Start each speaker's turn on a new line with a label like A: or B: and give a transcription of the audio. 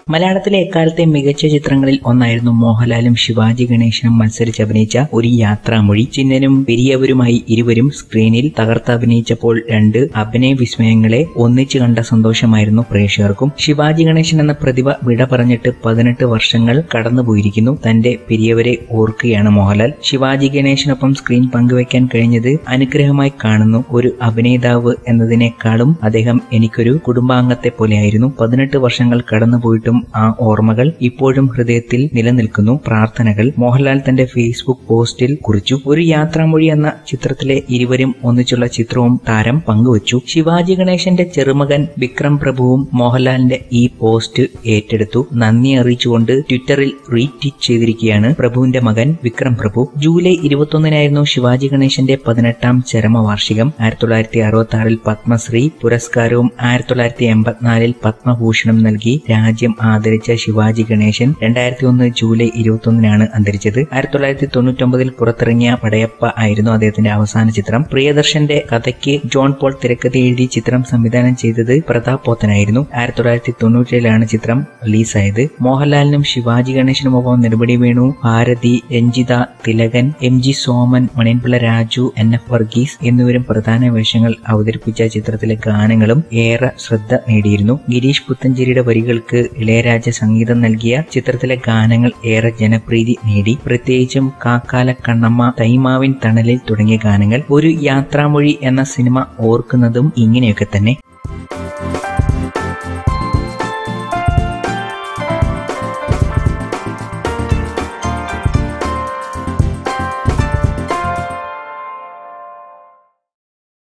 A: മലയാളത്തിലെ എക്കാലത്തെ മികച്ച ചിത്രങ്ങളിൽ ഒന്നായിരുന്നു മോഹൻലാലും ശിവാജി ഗണേശനും മത്സരിച്ച് അഭിനയിച്ച ഒരു യാത്രാമൊഴി ചിന്നനും പെരിയവരുമായി ഇരുവരും സ്ക്രീനിൽ തകർത്ത് അഭിനയിച്ചപ്പോൾ രണ്ട് അഭിനയ വിസ്മയങ്ങളെ ഒന്നിച്ചു കണ്ട സന്തോഷമായിരുന്നു പ്രേക്ഷകർക്കും ശിവാജി ഗണേശൻ എന്ന പ്രതിഭ വിട പറഞ്ഞിട്ട് പതിനെട്ട് വർഷങ്ങൾ കടന്നുപോയിരിക്കുന്നു തന്റെ പെരിയവരെ ഓർക്കുകയാണ് മോഹൻലാൽ ശിവാജി ഗണേശനൊപ്പം സ്ക്രീൻ പങ്കുവയ്ക്കാൻ കഴിഞ്ഞത് അനുഗ്രഹമായി കാണുന്നു ഒരു അഭിനേതാവ് എന്നതിനേക്കാളും അദ്ദേഹം എനിക്കൊരു കുടുംബാംഗത്തെ പോലെയായിരുന്നു പതിനെട്ട് വർഷങ്ങൾ കടന്നുപോയിട്ടും ആ ഓർമ്മകൾ ഇപ്പോഴും ഹൃദയത്തിൽ നിലനിൽക്കുന്നു പ്രാർത്ഥനകൾ മോഹൻലാൽ തന്റെ ഫേസ്ബുക്ക് പോസ്റ്റിൽ കുറിച്ചു ഒരു യാത്രാമൊഴി എന്ന ചിത്രത്തിലെ ഇരുവരും ഒന്നിച്ചുള്ള ചിത്രവും താരം പങ്കുവച്ചു ശിവാജി ഗണേശന്റെ ചെറുമകൻ വിക്രം പ്രഭുവും മോഹൻലാലിന്റെ ഈ പോസ്റ്റ് ഏറ്റെടുത്തു നന്ദി അറിയിച്ചുകൊണ്ട് ട്വിറ്ററിൽ റീട്വീറ്റ് ചെയ്തിരിക്കുകയാണ് പ്രഭുവിന്റെ മകൻ വിക്രം പ്രഭു ജൂലൈ ഇരുപത്തൊന്നിനായിരുന്നു ശിവാജി ഗണേശന്റെ പതിനെട്ടാം ചരമവാർഷികം ആയിരത്തി തൊള്ളായിരത്തി അറുപത്തി ആറിൽ പത്മശ്രീ പുരസ്കാരവും ആയിരത്തി തൊള്ളായിരത്തി എൺപത്തിനാലിൽ പത്മഭൂഷണം നൽകി രാജ്യം ആദരിച്ച ശിവാജി ഗണേശൻ രണ്ടായിരത്തി ഒന്ന് ജൂലൈ ഇരുപത്തൊന്നിനാണ് അന്തരിച്ചത് ആയിരത്തി തൊള്ളായിരത്തി തൊണ്ണൂറ്റൊമ്പതിൽ പുറത്തിറങ്ങിയ പടയപ്പ ആയിരുന്നു അദ്ദേഹത്തിന്റെ അവസാന ചിത്രം പ്രിയദർശന്റെ കഥയ്ക്ക് ജോൺ പോൾ തിരക്കഥ എഴുതി ചിത്രം സംവിധാനം ചെയ്തത് പ്രതാപ് പോത്തനായിരുന്നു ആയിരത്തി തൊള്ളായിരത്തി തൊണ്ണൂറ്റിയേഴിലാണ് ചിത്രം റിലീസായത് മോഹൻലാലിനും ശിവാജി ഗണേശനുമൊപ്പം Nedumudi Venu Bharathi Ranjitha Thilakan M G Soman Maniyanpilla Raju N F Varghese എന്നിവരും പ്രധാന വേഷങ്ങൾ അവതരിപ്പിച്ച ചിത്രത്തിലെ ഗാനങ്ങളും ഏറെ ശ്രദ്ധ നേടിയിരുന്നു ഗിരീഷ് പുത്തഞ്ചേരിയുടെ വരികൾക്ക് ഇളയരാജ സംഗീതം നൽകിയ ചിത്രത്തിലെ ഗാനങ്ങൾ ഏറെ ജനപ്രീതി നേടി പ്രത്യേകിച്ചും കാക്കാല കണ്ണമ്മ തൈമാവിൻ തണലിൽ തുടങ്ങിയ ഗാനങ്ങൾ ഒരു യാത്രാമൊഴി എന്ന സിനിമ ഓർക്കുന്നതും ഇങ്ങനെയൊക്കെ തന്നെ